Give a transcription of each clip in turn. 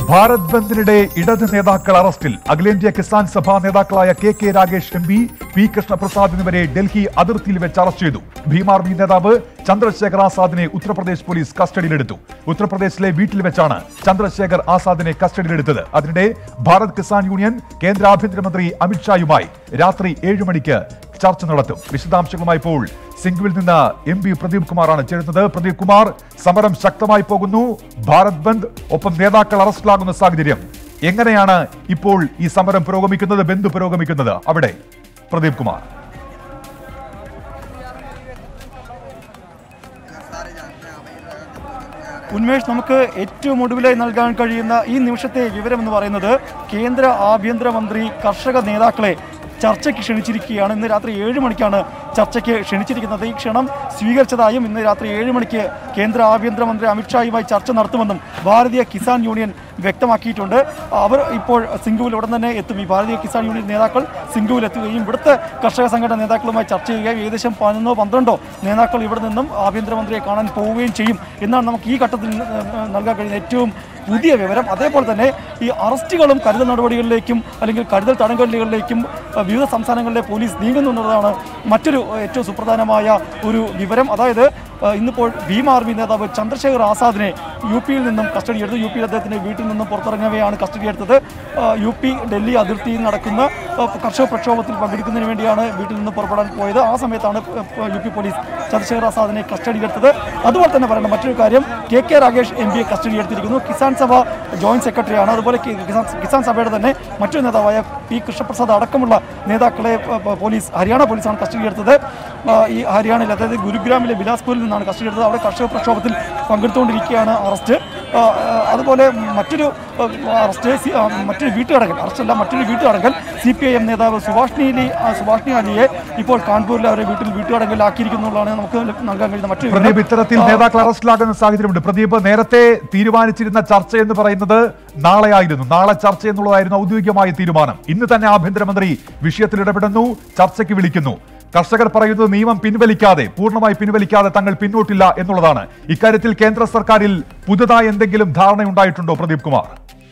ഭാരത് ബന്ദിനിടെ ഇടത് നേതാക്കൾ അറസ്റ്റിൽ അഖിലേന്ത്യാ കിസാൻ സഭ നേതാക്കളായ K K Ragesh M P P Krishnaprasad എന്നിവരെ ഡൽഹി അതിർത്തിയിൽ വെച്ച് അറസ്റ്റ് ചെയ്തു ഭീമാർമി നേതാവ് ചന്ദ്രശേഖർ ആസാദിനെ ഉത്തർപ്രദേശ് പോലീസ് കസ്റ്റഡിയിലെടുത്തു ഉത്തർപ്രദേശിലെ വീട്ടിൽ വെച്ചാണ് ചന്ദ്രശേഖർ ആസാദിനെ കസ്റ്റഡിയിലെടുത്തത് അതിനിടെ ഭാരത് കിസാൻ യൂണിയൻ കേന്ദ്ര ആഭ്യന്തരമന്ത്രി അമിത്ഷായുമായി രാത്രി ഏഴ് മണിക്ക് ചർച്ച നടത്തും വിശദാംശങ്ങളുമായി ഇപ്പോൾ സിംഗുവിൽ നിന്ന് എം പി പ്രദീപ് കുമാറാണ് ചേരുന്നത് പ്രദീപ് കുമാർ സമരം ശക്തമായി പോകുന്നു ഭാരത് ബന്ദ് ഒപ്പം നേതാക്കൾ അറസ്റ്റിലാകുന്ന സാഹചര്യം എങ്ങനെയാണ് ഇപ്പോൾ ഈ സമരം പുരോഗമിക്കുന്നത് ബന്ദ് പുരോഗമിക്കുന്നത് അവിടെ പ്രദീപ് കുമാർ ഉന്മേഷ് നമുക്ക് ഏറ്റവും ഒടുവിലായി നൽകാൻ കഴിയുന്ന ഈ നിമിഷത്തെ വിവരം എന്ന് പറയുന്നത് കേന്ദ്ര ആഭ്യന്തരമന്ത്രി കർഷക നേതാക്കളെ ചർച്ചയ്ക്ക് ക്ഷണിച്ചിരിക്കുകയാണ് ഇന്ന് രാത്രി ഏഴ് മണിക്കാണ് ചർച്ചയ്ക്ക് ക്ഷണിച്ചിരിക്കുന്നത് ഈ ക്ഷണം സ്വീകരിച്ചതായും ഇന്ന് രാത്രി ഏഴ് മണിക്ക് കേന്ദ്ര ആഭ്യന്തരമന്ത്രി അമിത്ഷായുമായി ചർച്ച നടത്തുമെന്നും ഭാരതീയ കിസാൻ യൂണിയൻ വ്യക്തമാക്കിയിട്ടുണ്ട് അവർ ഇപ്പോൾ സിംഗുവിൽ ഉടൻ തന്നെ എത്തും ഈ ഭാരതീയ കിസാൻ യൂണിയൻ നേതാക്കൾ സിംഗുവിൽ എത്തുകയും ഇവിടുത്തെ കർഷക സംഘടന നേതാക്കളുമായി ചർച്ച ചെയ്യുകയും ഏകദേശം പതിനൊന്നോ പന്ത്രണ്ടോ നേതാക്കൾ ഇവിടെ നിന്നും ആഭ്യന്തരമന്ത്രിയെ കാണാൻ പോവുകയും ചെയ്യും എന്നാണ് നമുക്ക് ഈ ഘട്ടത്തിൽ നിന്ന് നൽകാൻ കഴിയുന്ന ഏറ്റവും പുതിയ വിവരം അതേപോലെ തന്നെ ഈ അറസ്റ്റുകളും കരുതൽ നടപടികളിലേക്കും അല്ലെങ്കിൽ കരുതൽ തടങ്കലുകളിലേക്കും അഹ്, വിവിധ സംസ്ഥാനങ്ങളിലെ പോലീസ് നീങ്ങുന്നു എന്നുള്ളതാണ് മറ്റൊരു അഹ്, ഏറ്റവും സുപ്രധാനമായ ഒരു വിവരം അതായത് അഹ്, ഇന്നിപ്പോൾ ഭീം ആർമി നേതാവ് ചന്ദ്രശേഖർ ആസാദിനെ യു പിയിൽ നിന്നും കസ്റ്റഡി എടുത്തു യു പിയിൽ അദ്ദേഹത്തിന്റെ വീട്ടിൽ നിന്നും പുറത്തിറങ്ങവെയാണ് കസ്റ്റഡി എടുത്തത് അഹ്, യു പി ഡൽഹി അതിർത്തിയിൽ നടക്കുന്ന അഹ്, കർഷക പ്രക്ഷോഭത്തിൽ പങ്കെടുക്കുന്നതിന് വേണ്ടിയാണ് വീട്ടിൽ നിന്ന് പുറപ്പെടാൻ പോയത് ആ സമയത്താണ് അഹ്, യു പി പോലീസ് ചന്ദ്രശേഖർ ആസാദിനെ കസ്റ്റഡി എടുത്തത് അതുപോലെ തന്നെ പറയേണ്ട മറ്റൊരു കാര്യം കെ കെ രാഗേഷ് എം പിയെ കസ്റ്റഡി എടുത്തിരിക്കുന്നു കിസാൻ സഭ ജോയിന്റ് സെക്രട്ടറിയാണ് അതുപോലെ കി- കിസാൻ കിസാൻ സഭയുടെ തന്നെ മറ്റൊരു നേതാവായ പി കൃഷ്ണപ്രസാദ് അടക്കമുള്ള നേതാക്കളെ പ- പ- പോലീസ് ഹരിയാന പോലീസാണ് കസ്റ്റഡി എടുത്തത് ആ, ഈ ഹരിയാനയിൽ അതായത് ഗുരുഗ്രാമിലെ ബിലാസ്പൂരിൽ നിന്നാണ് കസ്റ്റഡി എടുത്തത് അവിടെ കർഷക പ്രക്ഷോഭത്തിൽ പങ്കെടുത്തുകൊണ്ടിരിക്കുകയാണ് അറസ്റ്റ് ആ, ആ, അതുപോലെ മറ്റൊരു ആ, അറസ്റ്റ് സി- ആ, മറ്റൊരു വീട്ടുകടകൽ അറസ്റ്റല്ല മറ്റൊരു വീട്ടുകടകൽ സി പി ഐ എം നേതാവ് സുഭാഷ്ണി അലി ആ, സുഭാഷ്ണി അലിയെ ഇപ്പോൾ കാൺപൂരിലെ അവരെ വീട്ടിൽ വീട്ടുകടകലാക്കിയിരിക്കുന്നുള്ളതാണ് നമുക്ക് നൽകാൻ കഴിയുന്ന മറ്റൊരു വിവരം. പ്രദീപ് ഇത്തരത്തിൽ ആ, നേതാക്കൾ അറസ്റ്റിലാകുന്ന സാഹചര്യമുണ്ട് പ്രദീപ് നേരത്തെ തീരുമാനിച്ചിരുന്ന ചർച്ച എന്ന് പറയുന്നത് നാളെയായിരുന്നു നാളെ ചർച്ച എന്നുള്ളതായിരുന്നു ഔദ്യോഗികമായ തീരുമാനം ഇന്ന് തന്നെ ആഭ്യന്തരമന്ത്രി വിഷയത്തിൽ ഇടപെടുന്നു ചർച്ചയ്ക്ക് വിളിക്കുന്നു കർഷകർ പറയുന്നത് നിയമം പിൻവലിക്കാതെ പൂർണ്ണമായി പിൻവലിക്കാതെ തങ്ങൾ പിന്നോട്ടില്ല എന്നുള്ളതാണ് ഇക്കാര്യത്തിൽ കേന്ദ്ര സർക്കാരിൽ പുതുതായി എന്തെങ്കിലും ധാരണയുണ്ടായിട്ടുണ്ടോ പ്രദീപ് കുമാർ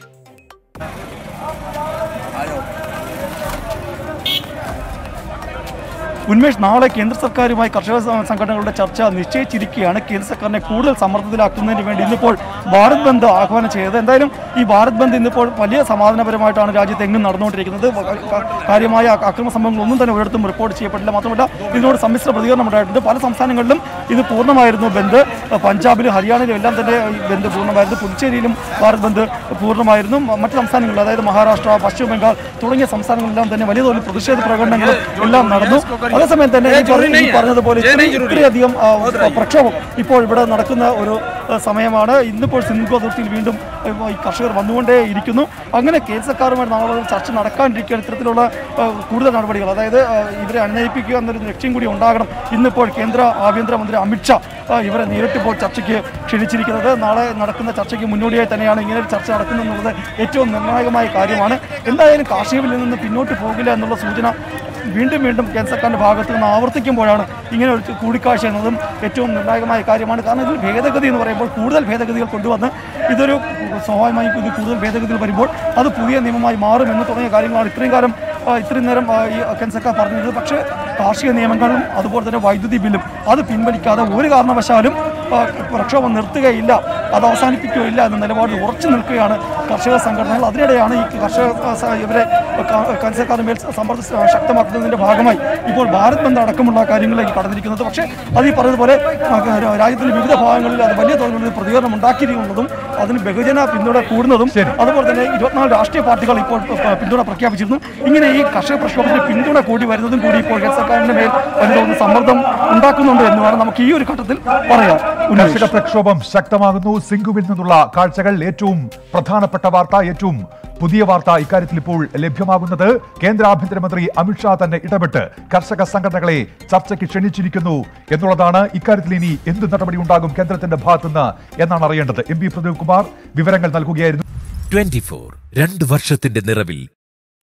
ഉന്മേഷ് നാളെ കേന്ദ്ര സർക്കാരുമായി കർഷക സ- സംഘടനകളുടെ ചർച്ച നിശ്ചയിച്ചിരിക്കുകയാണ് കേന്ദ്ര സർക്കാരിനെ കൂടുതൽ സമ്മർദ്ദത്തിലാക്കുന്നതിന് വേണ്ടി ഇന്നിപ്പോൾ ഭാരത് ബന്ദ് ആഹ്വാനം ചെയ്തത് എന്തായാലും ഈ ഭാരത് ബന്ദ് ഇന്നിപ്പോൾ വലിയ സമാധാനപരമായിട്ടാണ് രാജ്യത്ത് എങ്ങും നടന്നുകൊണ്ടിരിക്കുന്നത് വ- ക- കാര്യമായ അ- അക്രമ സംഭവങ്ങളൊന്നും തന്നെ ഒരിടത്തും റിപ്പോർട്ട് ചെയ്യപ്പെട്ടില്ല മാത്രമല്ല ഇതിനോട് സമ്മിശ്ര പ്രതികരണം ഉണ്ടായിട്ടുണ്ട് പല സംസ്ഥാനങ്ങളിലും ഇത് പൂർണ്ണമായിരുന്നു ബന്ദ് പഞ്ചാബിലും ഹരിയാനയിലും എല്ലാം തന്നെ ഈ ബന്ദ് പൂർണ്ണമായിരുന്നു പുതുച്ചേരിയിലും ഭാരത് ബന്ദ് പൂർണ്ണമായിരുന്നു മ- മറ്റ് സംസ്ഥാനങ്ങളിൽ അതായത് മഹാരാഷ്ട്ര പശ്ചിമ ബംഗാൾ തുടങ്ങിയ സംസ്ഥാനങ്ങളിലെല്ലാം തന്നെ വലിയ തോതിൽ പ്രതിഷേധ പ്രകടനങ്ങളും എല്ലാം നടന്നു അതേസമയം തന്നെ ഈ പറഞ്ഞ- ഈ പറഞ്ഞതുപോലെ ഇത്രയും- ഇത്രയധികം ആ, പ്രക്ഷോഭം ഇപ്പോൾ ഇവിടെ നടക്കുന്ന ഒരു ആ, സമയമാണ് ഇന്നിപ്പോൾ സിന്ധു അതിർത്തിയിൽ വീണ്ടും ആ, ഈ കർഷകർ വന്നുകൊണ്ടേ ഇരിക്കുന്നു അങ്ങനെ കേന്ദ്ര സർക്കാരുമായി നാളെ ഒരു ചർച്ച നടക്കാണ്ടിരിക്കുകയാണ് ഇത്തരത്തിലുള്ള ആ, കൂടുതൽ നടപടികൾ അതായത് ആ, ഇവരെ അണിനയിപ്പിക്കുക എന്നൊരു ലക്ഷ്യം കൂടി ഉണ്ടാകണം ഇന്നിപ്പോൾ കേന്ദ്ര ആഭ്യന്തരമന്ത്രി അമിത്ഷാ ആ, ഇവരെ നേരിട്ട് ഇപ്പോൾ ചർച്ചയ്ക്ക് ക്ഷണിച്ചിരിക്കുന്നത് നാളെ നടക്കുന്ന ചർച്ചയ്ക്ക് മുന്നോടിയായി തന്നെയാണ് ഇങ്ങനെ ഒരു ചർച്ച നടക്കുന്നത് എന്നുള്ളത് ഏറ്റവും നിർണായകമായ കാര്യമാണ് എന്തായാലും കാർഷിക ബില്ലിൽ നിന്ന് പിന്നോട്ട് പോകില്ല എന്നുള്ള സൂചന വീണ്ടും വീണ്ടും കേന്ദ്ര സർക്കാരിൻ്റെ ഭാഗത്ത് നിന്ന് ആവർത്തിക്കുമ്പോഴാണ് ഇങ്ങനെ ഒരു കൂടിക്കാഴ്ച എന്നതും ഏറ്റവും നിർണായകമായ കാര്യമാണ് കാരണം ഇതിൽ ഭേദഗതി എന്ന് പറയുമ്പോൾ കൂടുതൽ ഭേദഗതികൾ കൊണ്ടുവന്ന് ഇതൊരു സ്വാഭാവികമായും ഇത് കൂടുതൽ ഭേദഗതികൾ വരുമ്പോൾ അത് പുതിയ നിയമമായി മാറും എന്ന് തുടങ്ങിയ കാര്യങ്ങളാണ് ഇത്രയും കാലം ആ, ഇത്രയും നേരം ആ, ഈ കേന്ദ്ര സർക്കാർ പറഞ്ഞിരുന്നത് പക്ഷേ കാർഷിക നിയമങ്ങളും അതുപോലെ തന്നെ വൈദ്യുതി ബില്ലും അത് പിൻവലിക്കാതെ ഒരു കാരണവശാലും ആ, പ്രക്ഷോഭം നിർത്തുകയില്ല അത് അവസാനിപ്പിക്കുകയില്ല എന്ന നിലപാടിൽ ഉറച്ചു നിൽക്കുകയാണ് കർഷക സംഘടനകൾ അതിനിടെയാണ് ഈ കർഷക ആ, സ- ഇവരെ ക- കേന്ദ്ര സർക്കാരിന് മേൽ സമ്മർദ്ദം ശ- ശക്തമാക്കുന്നതിന്റെ ഭാഗമായി ഇപ്പോൾ ഭാരത് ബന്ദ് അടക്കമുള്ള കാര്യങ്ങളിലേക്ക് കടന്നിരിക്കുന്നത് പക്ഷേ അത് ഈ പറഞ്ഞതുപോലെ ആ, ര- രാജ്യത്തിന്റെ വിവിധ ഭാഗങ്ങളിൽ അത് വലിയ തോതിലുള്ള ഒരു പ്രതികരണം ഉണ്ടാക്കിയിരിക്കുന്നതും അതിന് ബഹുജന പിന്തുണ കൂടുന്നതും ശരി. അതുപോലെ തന്നെ ഇരുപത്തിനാല് രാഷ്ട്രീയ പാർട്ടികൾ ഇപ്പോൾ പ- പിന്തുണ പ്രഖ്യാപിച്ചിരുന്നു ഇങ്ങനെ ഈ കർഷക പ്രക്ഷോഭത്തിന് പിന്തുണ കൂടി വരുന്നതും കൂടി ഇപ്പോൾ കേന്ദ്ര സർക്കാരിന്റെ മേൽ വലിയ തോതിൽ സമ്മർദ്ദം ഉണ്ടാക്കുന്നുണ്ട് എന്ന് വേണം നമുക്ക് ഈ ഒരു ഘട്ടത്തിൽ പറയാം ഉന്മേഷ്. കർഷക പ്രക്ഷോഭം ശക്തമാകുന്നു സിംഗുവിൽ നിന്നുള്ള കാഴ്ചകൾ ഏറ്റവും പ്രധാനപ്പെട്ട വാർത്ത ഏറ്റവും പുതിയ വാർത്ത ഇക്കാര്യത്തിൽ ഇപ്പോൾ ലഭ്യമാകുന്നത് കേന്ദ്ര ആഭ്യന്തരമന്ത്രി അമിത്ഷാ തന്നെ ഇടപെട്ട് കർഷക സംഘടനകളെ ചർച്ചയ്ക്ക് ക്ഷണിച്ചിരിക്കുന്നു എന്നുള്ളതാണ് ഇക്കാര്യത്തിൽ ഇനി എന്ത് നടപടി ഉണ്ടാകും കേന്ദ്രത്തിന്റെ ഭാഗത്തുനിന്ന് എന്നാണ് അറിയേണ്ടത് എം പി പ്രദീപ് കുമാർ വിവരങ്ങൾ നൽകുകയായിരുന്നു ട്വന്റി ഫോർ രണ്ട് വർഷത്തിന്റെ നിറവിൽ